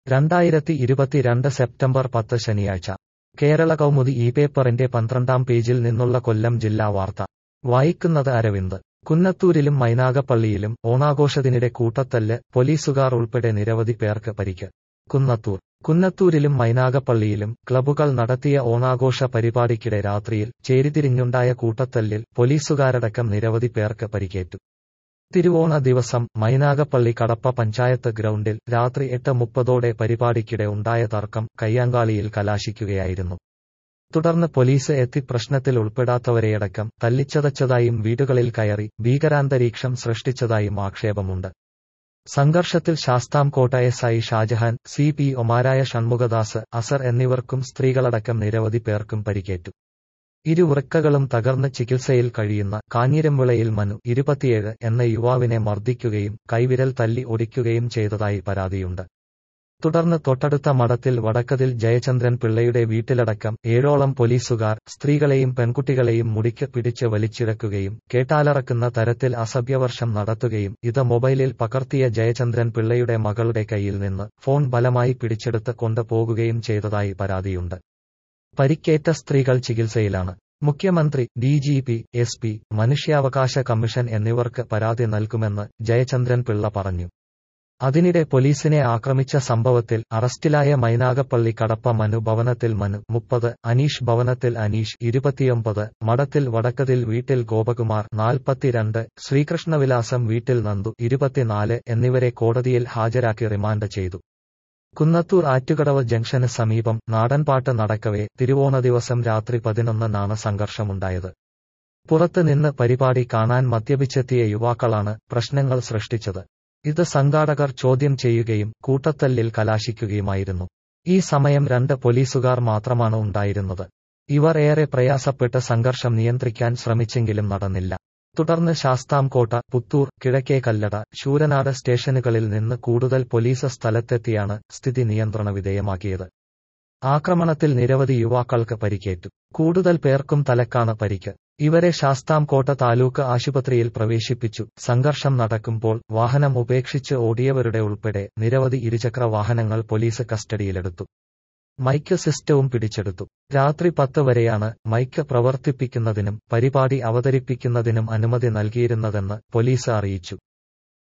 രണ്ടായിരത്തി ഇരുപത്തിരണ്ട് സെപ്റ്റംബർ പത്ത് ശനിയാഴ്ച കേരള കൗമുദി ഈ പേപ്പറിന്റെ പന്ത്രണ്ടാം പേജിൽ നിന്നുള്ള കൊല്ലം ജില്ലാ വാർത്ത വായിക്കുന്നത് അരവിന്ദ് കുന്നത്തൂരിലും മൈനാഗപ്പള്ളിയിലും ഓണാഘോഷത്തിനിടെ കൂട്ടത്തല്ല് പോലീസുകാർ ഉൾപ്പെടെ നിരവധി പേർക്ക് പരിക്ക് കുന്നത്തൂർ കുന്നത്തൂരിലും മൈനാഗപ്പള്ളിയിലും ക്ലബ്ബുകൾ നടത്തിയ ഓണാഘോഷ പരിപാടിക്കിടെ രാത്രിയിൽ ചേരിതിരിഞ്ഞുണ്ടായ കൂട്ടത്തല്ലിൽ പോലീസുകാരടക്കം നിരവധി പേർക്ക് പരിക്കേറ്റു തിരുവോണ ദിവസം മൈനാഗപ്പള്ളി കടപ്പ പഞ്ചായത്ത് ഗ്രൗണ്ടിൽ രാത്രി എട്ട് മുപ്പതോടെ പരിപാടിക്കിടെ ഉണ്ടായ തർക്കം കയ്യാങ്കാളിയിൽ കലാശിക്കുകയായിരുന്നു തുടർന്ന് പോലീസ് എത്തി പ്രശ്നത്തിൽ ഉൾപ്പെടാത്തവരെയടക്കം തല്ലിച്ചതച്ചതായും വീടുകളിൽ കയറി ഭീകരാന്തരീക്ഷം സൃഷ്ടിച്ചതായും ആക്ഷേപമുണ്ട് സംഘർഷത്തിൽ Sasthamcotta S I Shajahan C P ഒമാരായ ഷൺമുഖദാസ് അസർ എന്നിവർക്കും സ്ത്രീകളടക്കം നിരവധി പേർക്കും പരിക്കേറ്റു ഇരു വൃക്കകളും തകർന്ന് ചികിത്സയിൽ കഴിയുന്ന കാഞ്ഞിരംവിളയിൽ മനു ഇരുപത്തിയേഴ് എന്ന യുവാവിനെ മർദ്ദിക്കുകയും കൈവിരൽ തല്ലി ഒടിക്കുകയും ചെയ്തതായി പരാതിയുണ്ട് തുടർന്ന് തൊട്ടടുത്ത മഠത്തിൽ വടക്കതിൽ ജയചന്ദ്രൻ പിള്ളയുടെ വീട്ടിലടക്കം ഏഴോളം പോലീസുകാർ സ്ത്രീകളെയും പെൺകുട്ടികളെയും മുടിക്ക് പിടിച്ച് വലിച്ചിഴക്കുകയും കേട്ടാലറക്കുന്ന തരത്തിൽ അസഭ്യവർഷം നടത്തുകയും ഇത് മൊബൈലിൽ പകർത്തിയ ജയചന്ദ്രൻ പിള്ളയുടെ മകളുടെ കയ്യിൽ നിന്ന് ഫോൺ ബലമായി പിടിച്ചെടുത്ത് കൊണ്ടുപോകുകയും ചെയ്തതായി പരാതിയുണ്ട് പരിക്കേറ്റ സ്ത്രീകൾ ചികിത്സയിലാണ് മുഖ്യമന്ത്രി D G P S P മനുഷ്യാവകാശ കമ്മീഷൻ എന്നിവർക്ക് പരാതി നൽകുമെന്ന് ജയചന്ദ്രൻ പിള്ള പറഞ്ഞു അതിനിടെ പോലീസിനെ ആക്രമിച്ച സംഭവത്തിൽ അറസ്റ്റിലായ മൈനാഗപ്പള്ളി കടപ്പ മനു ഭവനത്തിൽ മനു മുപ്പത് അനീഷ് ഭവനത്തിൽ അനീഷ് ഇരുപത്തിയൊമ്പത് മഠത്തിൽ വടക്കതിൽ വീട്ടിൽ ഗോപകുമാർ നാൽപ്പത്തിരണ്ട് ശ്രീകൃഷ്ണവിലാസം വീട്ടിൽ നന്ദു ഇരുപത്തിനാല് എന്നിവരെ കോടതിയിൽ ഹാജരാക്കി റിമാൻഡ് ചെയ്തു കുന്നത്തൂർ ആറ്റുകടവ് ജംഗ്ഷന് സമീപം നാടൻപാട്ട് നടക്കവേ തിരുവോണ ദിവസം രാത്രി പതിനൊന്നിനാണ് സംഘർഷമുണ്ടായത് പുറത്ത് നിന്ന് പരിപാടി കാണാൻ മദ്യപിച്ചെത്തിയ യുവാക്കളാണ് പ്രശ്നങ്ങൾ സൃഷ്ടിച്ചത് ഇത് സംഘാടകർ ചോദ്യം ചെയ്യുകയും കൂട്ടത്തല്ലിൽ കലാശിക്കുകയുമായിരുന്നു ഈ സമയം രണ്ട് പോലീസുകാർ മാത്രമാണ് ഉണ്ടായിരുന്നത് ഇവർ ഏറെ പ്രയാസപ്പെട്ട് സംഘർഷം നിയന്ത്രിക്കാൻ ശ്രമിച്ചെങ്കിലും നടന്നില്ല തുടർന്ന് ശാസ്താംകോട്ട പുത്തൂർ കിഴക്കേ കല്ലട ശൂരനാട് സ്റ്റേഷനുകളിൽ നിന്ന് കൂടുതൽ പോലീസ് സ്ഥലത്തെത്തിയാണ് സ്ഥിതി നിയന്ത്രണ വിധേയമാക്കിയത് ആക്രമണത്തിൽ നിരവധി യുവാക്കൾക്ക് പരിക്കേറ്റു കൂടുതൽ പേർക്കും തലക്കാണ് പരിക്ക് ഇവരെ ശാസ്താംകോട്ട താലൂക്ക് ആശുപത്രിയിൽ പ്രവേശിപ്പിച്ചു സംഘർഷം നടക്കുമ്പോൾ വാഹനം ഉപേക്ഷിച്ച് ഓടിയവരുടെ ഉൾപ്പെടെ നിരവധി ഇരുചക്ര വാഹനങ്ങൾ പോലീസ് കസ്റ്റഡിയിലെടുത്തു മൈക്ക് സിസ്റ്റവും പിടിച്ചെടുത്തു രാത്രി പത്ത് വരെയാണ് മൈക്ക് പ്രവർത്തിപ്പിക്കുന്നതിനും പരിപാടി അവതരിപ്പിക്കുന്നതിനും അനുമതി നൽകിയിരുന്നതെന്ന് പോലീസ് അറിയിച്ചു